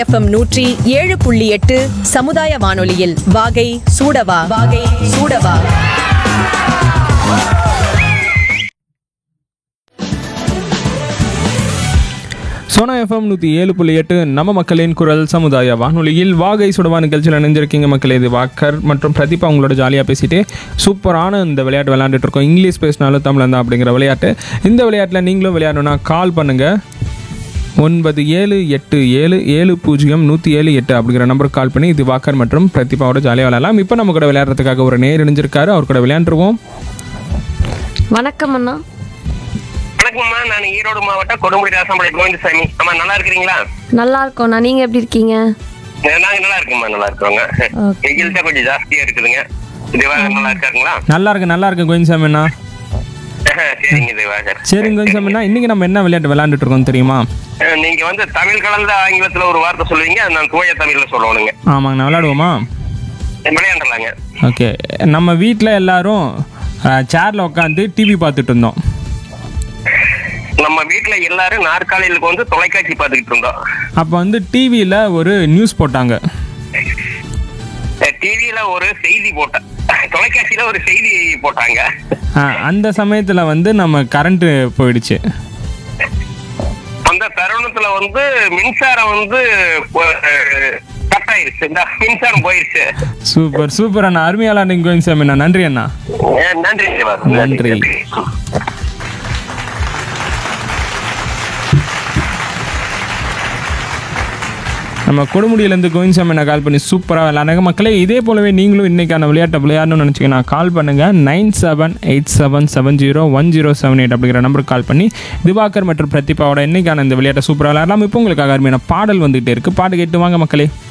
FM நூற்றி ஏழு புள்ளி எட்டு சமுதாய வானொலியில் வாகை சூடவா வாகை சூடவா சோனா எஃப்எம் நூற்றி ஏழு புள்ளி எட்டு நம்ம மக்களின் குரல் சமுதாய வானொலியில் வாகை சுடவா நிகழ்ச்சியில் இணைஞ்சிருக்கீங்க மக்களே இது வாக்கர் மற்றும் பிரதீபா உங்களோட ஜாலியாக பேசிட்டு சூப்பரான இந்த விளையாட்டு விளையாண்டுட்டு இருக்கோம் இங்கிலீஷ் பேசினாலும் தமிழ் தான் அப்படிங்கிற விளையாட்டு இந்த விளையாட்டில் நீங்களும் விளையாடணும்னா கால் பண்ணுங்கள் ஒன்பது ஏழு எட்டு ஏழு ஏழு பூஜ்ஜியம் நூற்றி ஏழு எட்டு அப்படிங்கிற நம்பருக்கு கால் பண்ணி இது வாக்கர் மற்றும் பிரதீபாவோட ஜாலியாக விளையாடலாம் இப்போ நம்ம கூட விளையாடுறதுக்காக ஒரு நேர் இணைஞ்சிருக்காரு அவர் கூட விளையாண்டுருவோம் வணக்கம் அண்ணா வணக்கம்மா நான் ஈரோடு மாவட்டம் கொடுமுடி ராசம்பாளைய கோவிந்தசாமி அம்மா நல்லா இருக்கிறீங்களா நல்லா இருக்கோண்ணா நீங்க எப்படி இருக்கீங்க அஹ் நாங்க நல்லா இருக்கோம்மா நல்லா இருக்கிறோங்க வெயில் தான் கொஞ்சம் ஜாஸ்தியா இருக்குதுங்க திவாகர் நல்லா இருக்காருங்களா நல்லா இருக்கு நல்லா இருக்கு கோயின்சாமிண்ணா அஹ் சரிங்க திவாகர் சரிங்க கோயின்சாமிண்ணா இன்றைக்கி நம்ம என்ன விளையாட்டு விளையாண்டுட்டு இருக்கோம் தெரியுமா அஹ் நீங்க வந்து தமிழ் கலந்த ஆங்கிலத்துல ஒரு வார்த்தை சொல்லுவீங்க அது நான் தூய தமிழ்ல சொல்லணுங்க ஆமாங்கண்ணா விளையாடுவோமா விளையாண்டலாங்க ஓகே நம்ம வீட்டில் எல்லாரும் சேரில் உட்காந்து டிவி பார்த்துட்டு இருந்தோம் நம்ம வீட்டுல எல்லாரும் நாற்காலிகளுக்கு வந்து தொலைக்காட்சி பார்த்துக்கிட்டு இருந்தோம் அப்போ வந்து டிவியில் ஒரு நியூஸ் போட்டாங்க டிவியில ஒரு செய்தி போட்ட தொலைக்காட்சியில ஒரு செய்தி போட்டாங்க ஆ, அந்த சமயத்தில் வந்து நம்ம கரண்ட்டு போயிடுச்சு அந்த தருணத்துல வந்து மின்சாரம் வந்து கட் ஆயிருச்சு இந்த மின்சாரம் போயிருச்சு சூப்பர் சூப்பர் அண்ணா அருமையாளா நீங்கள் கோயின்சாமிண்ணா நன்றி அண்ணா அஹ் நன்றி திவாகர். நன்றி. நம்ம கொடுமுடியிலேருந்து கோயின்சாமிண்ணா கால் பண்ணி சூப்பராக விளையாடுங்க மக்களே இதே போலவே நீங்களும் இன்றைக்கான விளையாட்டை விளையாடணும்னு நினச்சிங்கன்னா கால் பண்ணுங்கள் nine seven eight seven seven zero one zero seven eight அப்படிங்கிற நம்பருக்கு கால் பண்ணி திவாகர் மற்றும் பிரதீபாவோட இன்னைக்கான இந்த விளையாட்டை சூப்பராக விளையாடலாம் இப்போ உங்களுக்காக அருமையான பாடல் வந்துகிட்டே இருக்குது பாட்டு கேட்டு வாங்க மக்களே